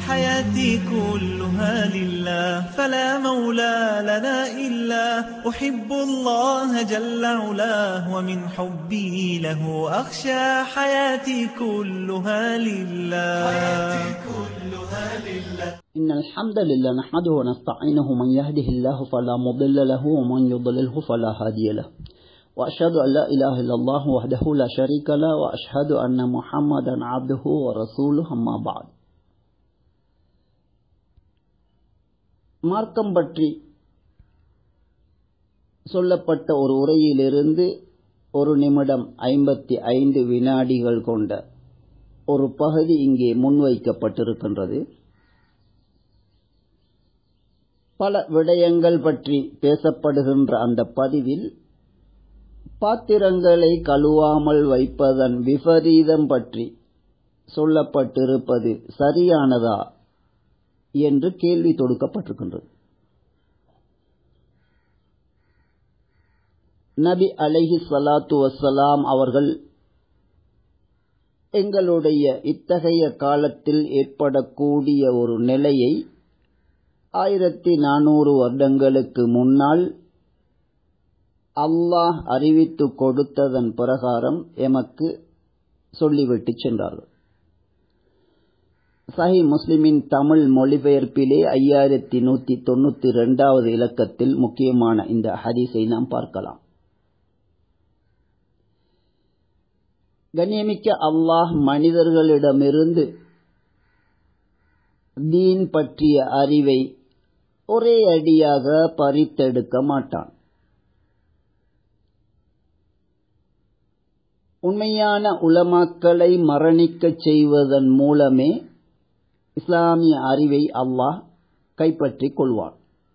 حياتي كلها لله فلا مولى لنا إلا أحب الله جل علاه ومن حبي له أخشى حياتي كلها لله حياتي كلها لله إن الحمد لله نحمده ونستعينه من يهده الله فلا مضل له ومن يضلله فلا هادي له وأشهد أن لا إله إلا الله وحده لا شريك له وأشهد أن محمدا عبده ورسوله أما بعد மார்க்கம் பற்றி சொல்லப்பட்ட ஒரு உரையிலிருந்து ஒரு நிமிடம் ஐம்பத்தி ஐந்து வினாடிகள் கொண்ட ஒரு பகுதி இங்கே முன்வைக்கப்பட்டிருக்கின்றது பல விடயங்கள் பற்றி பேசப்படுகின்ற அந்த பதிவில் பாத்திரங்களை கழுவாமல் வைப்பதன் விபரீதம் பற்றி சொல்லப்பட்டிருப்பது சரியானதா என்று கேள்வி தொடுக்கப்பட்டிருக்கின்றது நபி அலைஹி சலாத்து வசலாம் அவர்கள் எங்களுடைய இத்தகைய காலத்தில் ஏற்படக்கூடிய ஒரு நிலையை ஆயிரத்தி நானூறு வருடங்களுக்கு முன்னால் அல்லாஹ் அறிவித்து கொடுத்ததன் பிரகாரம் எமக்கு சொல்லிவிட்டு சென்றார்கள் சஹி முஸ்லிமின் தமிழ் மொழிபெயர்ப்பிலே ஐயாயிரத்தி நூத்தி தொண்ணூத்தி இரண்டாவது இலக்கத்தில் முக்கியமான இந்த ஹதீஸை நாம் பார்க்கலாம் கண்ணியமிக்க அல்லாஹ் மனிதர்களிடமிருந்து தீன் பற்றிய அறிவை ஒரே அடியாக பறித்தெடுக்க மாட்டான் உண்மையான உலமாக்களை மரணிக்கச் செய்வதன் மூலமே இஸ்லாமிய அறிவை அல்லாஹ் கைப்பற்றிக் கொள்வான்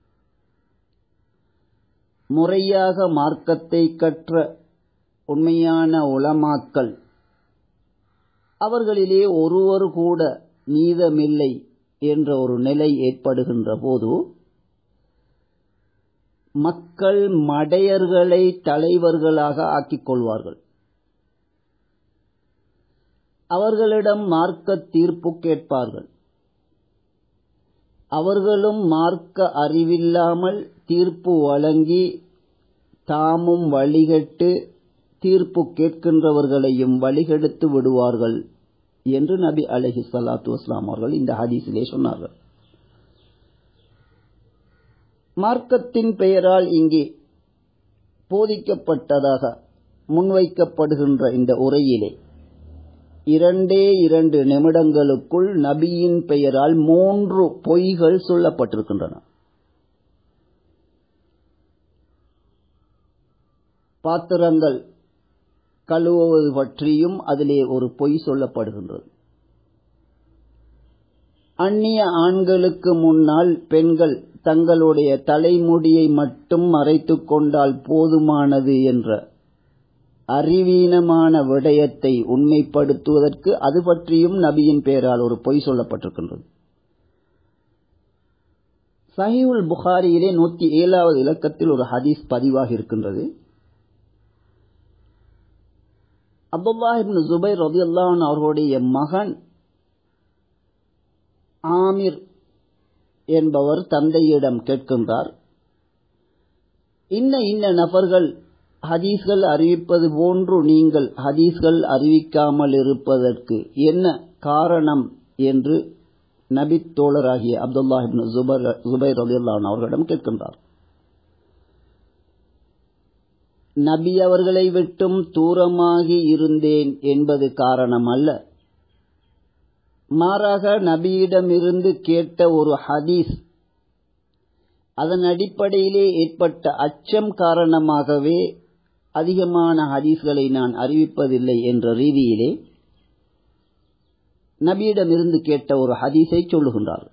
முறையாக மார்க்கத்தை கற்ற உண்மையான உலமாக்கள் அவர்களிலே ஒருவர் கூட மீதமில்லை என்ற ஒரு நிலை ஏற்படுகின்ற போது மக்கள் மடையர்களை தலைவர்களாக ஆக்கிக் கொள்வார்கள் அவர்களிடம் மார்க்க தீர்ப்பு கேட்பார்கள் அவர்களும் மார்க்க அறிவில்லாமல் தீர்ப்பு வழங்கி தாமும் வழிகட்டு தீர்ப்பு கேட்கின்றவர்களையும் வழிகெடுத்து விடுவார்கள் என்று நபி அலஹி சலாத்து வஸ்லாம் அவர்கள் இந்த ஹதீஸிலே சொன்னார்கள் மார்க்கத்தின் பெயரால் இங்கே போதிக்கப்பட்டதாக முன்வைக்கப்படுகின்ற இந்த உரையிலே இரண்டே இரண்டு நிமிடங்களுக்குள் நபியின் பெயரால் மூன்று பொய்கள் சொல்லப்பட்டிருக்கின்றன பாத்திரங்கள் கழுவுவது பற்றியும் அதிலே ஒரு பொய் சொல்லப்படுகின்றது அந்நிய ஆண்களுக்கு முன்னால் பெண்கள் தங்களுடைய தலைமுடியை மட்டும் மறைத்து கொண்டால் போதுமானது என்ற அறிவீனமான விடயத்தை உண்மைப்படுத்துவதற்கு அது பற்றியும் நபியின் பெயரால் ஒரு பொய் சொல்லப்பட்டிருக்கின்றது சஹிவுல் புகாரியிலே நூத்தி ஏழாவது இலக்கத்தில் ஒரு ஹதீஸ் பதிவாக இருக்கின்றது அப்துல்லாஹிபின் ஜுபைர் ரதியுல்லான் அவர்களுடைய மகன் ஆமிர் என்பவர் தந்தையிடம் கேட்கின்றார் இன்ன இன்ன நபர்கள் ஹதீஸ்கள் அறிவிப்பது போன்று நீங்கள் ஹதீஸ்கள் அறிவிக்காமல் இருப்பதற்கு என்ன காரணம் என்று நபி தோழராகிய அப்துல்லாஹிபின் ஜுபர் ஜுபைர் ரலியல்லான் அவர்களிடம் கேட்கின்றார் நபி அவர்களை விட்டும் தூரமாகி இருந்தேன் என்பது காரணம் அல்ல மாறாக நபியிடமிருந்து கேட்ட ஒரு ஹதீஸ் அதன் அடிப்படையிலே ஏற்பட்ட அச்சம் காரணமாகவே அதிகமான ஹதீஸ்களை நான் அறிவிப்பதில்லை என்ற ரீதியிலே நபியிடமிருந்து கேட்ட ஒரு ஹதீஸை சொல்லுகின்றார்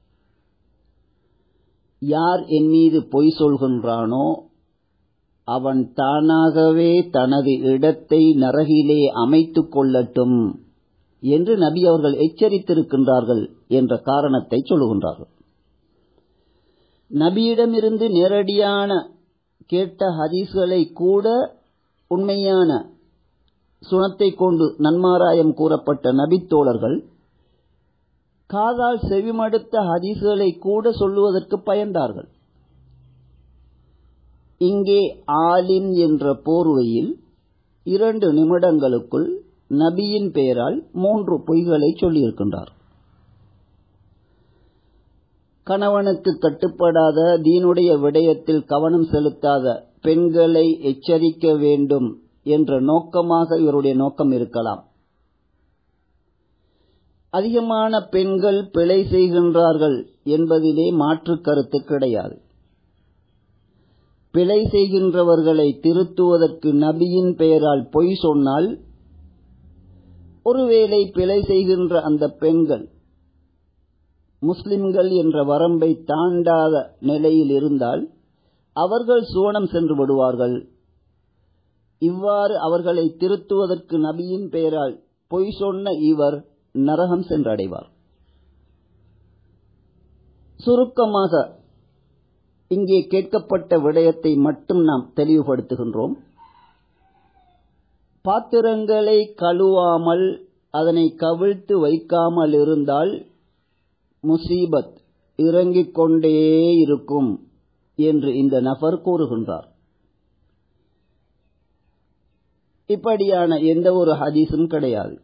யார் என் மீது பொய் சொல்கின்றானோ அவன் தானாகவே தனது இடத்தை நரகிலே அமைத்துக் கொள்ளட்டும் என்று நபி அவர்கள் எச்சரித்திருக்கின்றார்கள் என்ற காரணத்தை சொல்லுகின்றார்கள் நபியிடமிருந்து நேரடியான கேட்ட ஹதீஸ்களை கூட உண்மையான சுனத்தை கொண்டு நன்மாராயம் கூறப்பட்ட நபித்தோழர்கள் காதால் செவிமடுத்த ஹதீஸ்களை கூட சொல்லுவதற்கு பயந்தார்கள் இங்கே ஆலின் என்ற போர்வையில் இரண்டு நிமிடங்களுக்குள் நபியின் பெயரால் மூன்று பொய்களை சொல்லியிருக்கின்றார் கணவனுக்கு கட்டுப்படாத தீனுடைய விடயத்தில் கவனம் செலுத்தாத பெண்களை எச்சரிக்க வேண்டும் என்ற நோக்கமாக இவருடைய நோக்கம் இருக்கலாம் அதிகமான பெண்கள் பிழை செய்கின்றார்கள் என்பதிலே மாற்று கருத்து கிடையாது பிழை செய்கின்றவர்களை திருத்துவதற்கு நபியின் பெயரால் பொய் சொன்னால் ஒருவேளை பிழை செய்கின்ற அந்த பெண்கள் முஸ்லிம்கள் என்ற வரம்பை தாண்டாத நிலையில் இருந்தால் அவர்கள் சுவனம் சென்று விடுவார்கள் இவ்வாறு அவர்களை திருத்துவதற்கு நபியின் பெயரால் பொய் சொன்ன இவர் நரகம் சென்றடைவார் சுருக்கமாக இங்கே கேட்கப்பட்ட விடயத்தை மட்டும் நாம் தெளிவுபடுத்துகின்றோம் பாத்திரங்களை கழுவாமல் அதனை கவிழ்த்து வைக்காமல் இருந்தால் முசீபத் இறங்கிக் கொண்டே இருக்கும் என்று இந்த நபர் கூறுகின்றார் இப்படியான எந்த ஒரு ஹதீஸும் கிடையாது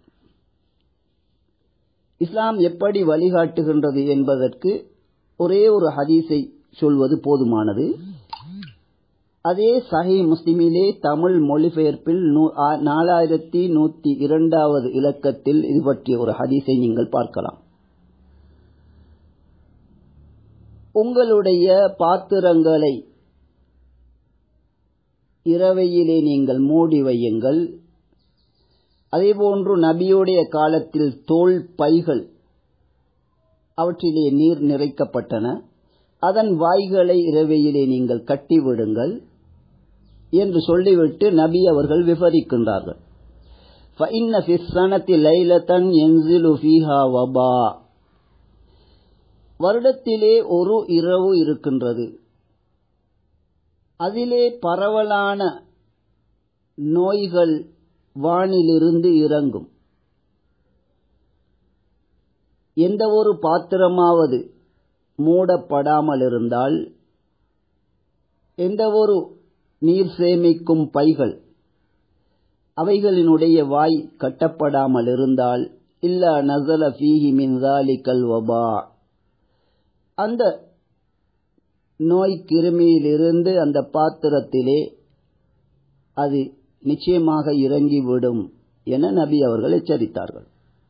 இஸ்லாம் எப்படி வழிகாட்டுகின்றது என்பதற்கு ஒரே ஒரு ஹதீஸை சொல்வது போதுமானது அதே சஹி முஸ்லிமிலே தமிழ் மொழிபெயர்ப்பில் நாலாயிரத்தி நூத்தி இரண்டாவது இலக்கத்தில் இது பற்றிய ஒரு ஹதீஸை நீங்கள் பார்க்கலாம் உங்களுடைய பாத்திரங்களை இரவையிலே நீங்கள் மூடி வையுங்கள் அதேபோன்று நபியுடைய காலத்தில் தோல் பைகள் அவற்றிலே நீர் நிறைக்கப்பட்டன அதன் வாய்களை இரவையிலே நீங்கள் கட்டிவிடுங்கள் என்று சொல்லிவிட்டு நபி அவர்கள் விவரிக்கின்றார்கள் வருடத்திலே ஒரு இரவு இருக்கின்றது அதிலே பரவலான நோய்கள் வானிலிருந்து இறங்கும் எந்த ஒரு பாத்திரமாவது மூடப்படாமல் இருந்தால் எந்த ஒரு நீர் சேமிக்கும் பைகள் அவைகளினுடைய வாய் கட்டப்படாமல் இருந்தால் இல்லா நசல ஃபீஹி மின் தாலிக்கல் வபா அந்த நோய் கிருமியிலிருந்து அந்த பாத்திரத்திலே அது நிச்சயமாக இறங்கிவிடும் என நபி அவர்கள் எச்சரித்தார்கள்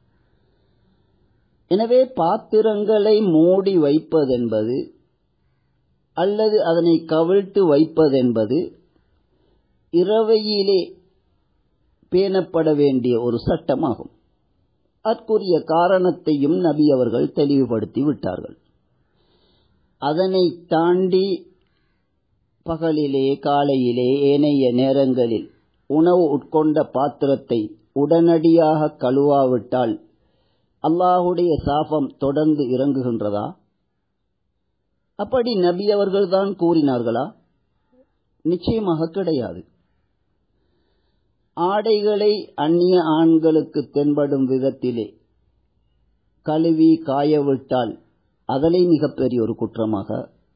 எனவே பாத்திரங்களை மூடி வைப்பதென்பது அல்லது அதனை கவிழ்த்து வைப்பதென்பது இரவையிலே பேணப்பட வேண்டிய ஒரு சட்டமாகும் அதற்குரிய காரணத்தையும் நபி அவர்கள் தெளிவுபடுத்தி விட்டார்கள் அதனை தாண்டி பகலிலே காலையிலே ஏனைய நேரங்களில் உணவு உட்கொண்ட பாத்திரத்தை உடனடியாக கழுவாவிட்டால் அல்லாஹுடைய சாபம் தொடர்ந்து இறங்குகின்றதா அப்படி நபி அவர்கள்தான் கூறினார்களா நிச்சயமாக கிடையாது ஆடைகளை அந்நிய ஆண்களுக்கு தென்படும் விதத்திலே கழுவி காயவிட்டால் அதனை மிகப்பெரிய ஒரு குற்றமாக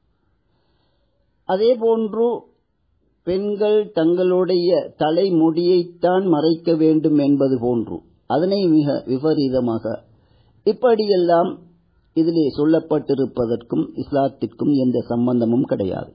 அதேபோன்று பெண்கள் தங்களுடைய தலைமுடியைத்தான் மறைக்க வேண்டும் என்பது போன்று அதனை மிக விபரீதமாக இப்படியெல்லாம் இதிலே சொல்லப்பட்டிருப்பதற்கும் இஸ்லாத்திற்கும் எந்த சம்பந்தமும் கிடையாது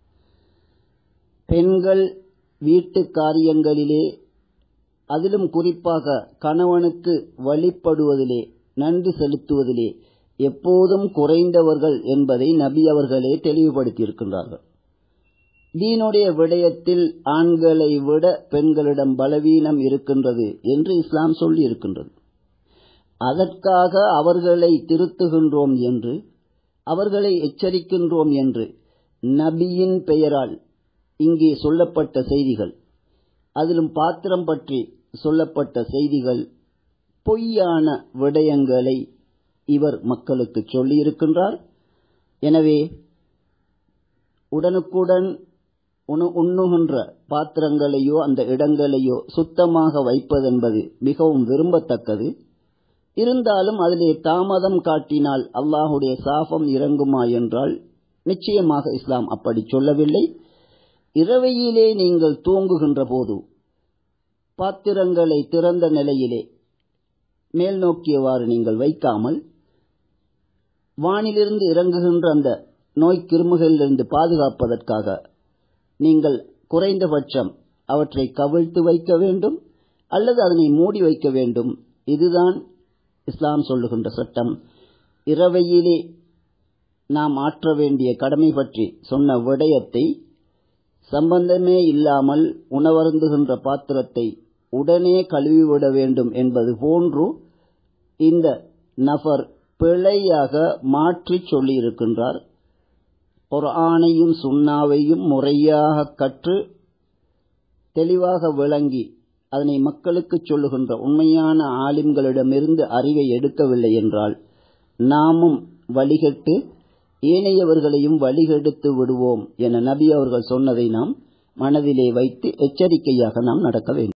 பெண்கள் வீட்டு காரியங்களிலே அதிலும் குறிப்பாக கணவனுக்கு வழிபடுவதிலே நன்றி செலுத்துவதிலே எப்போதும் குறைந்தவர்கள் என்பதை நபி அவர்களே தெளிவுபடுத்தியிருக்கின்றார்கள் தீனுடைய விடயத்தில் ஆண்களை விட பெண்களிடம் பலவீனம் இருக்கின்றது என்று இஸ்லாம் சொல்லி இருக்கின்றது அதற்காக அவர்களை திருத்துகின்றோம் என்று அவர்களை எச்சரிக்கின்றோம் என்று நபியின் பெயரால் இங்கே சொல்லப்பட்ட செய்திகள் அதிலும் பாத்திரம் பற்றி சொல்லப்பட்ட செய்திகள் பொய்யான விடயங்களை இவர் மக்களுக்கு சொல்லியிருக்கின்றார் எனவே உடனுக்குடன் உண்ணுகின்ற பாத்திரங்களையோ அந்த இடங்களையோ சுத்தமாக வைப்பதென்பது மிகவும் விரும்பத்தக்கது இருந்தாலும் அதிலே தாமதம் காட்டினால் அல்லாஹுடைய சாபம் இறங்குமா என்றால் நிச்சயமாக இஸ்லாம் அப்படி சொல்லவில்லை இரவையிலே நீங்கள் தூங்குகின்ற போது பாத்திரங்களை திறந்த நிலையிலே மேல் நோக்கியவாறு நீங்கள் வைக்காமல் வானிலிருந்து இறங்குகின்ற அந்த நோய் கிருமிகளிலிருந்து பாதுகாப்பதற்காக நீங்கள் குறைந்தபட்சம் அவற்றை கவிழ்த்து வைக்க வேண்டும் அல்லது அதனை மூடி வைக்க வேண்டும் இதுதான் இஸ்லாம் சொல்லுகின்ற சட்டம் இரவையிலே நாம் ஆற்ற வேண்டிய கடமை பற்றி சொன்ன விடயத்தை சம்பந்தமே இல்லாமல் உணவருந்துகின்ற பாத்திரத்தை உடனே கழுவிவிட வேண்டும் என்பது போன்று இந்த நபர் பிழையாக மாற்றிச் சொல்லியிருக்கின்றார் குர்ஆனையும் சுண்ணாவையும் முறையாக கற்று தெளிவாக விளங்கி அதனை மக்களுக்கு சொல்லுகின்ற உண்மையான ஆலிம்களிடமிருந்து அறிவை எடுக்கவில்லை என்றால் நாமும் வழிகட்டு ஏனையவர்களையும் வழிகெடுத்து விடுவோம் என நபி அவர்கள் சொன்னதை நாம் மனதிலே வைத்து எச்சரிக்கையாக நாம் நடக்க வேண்டும்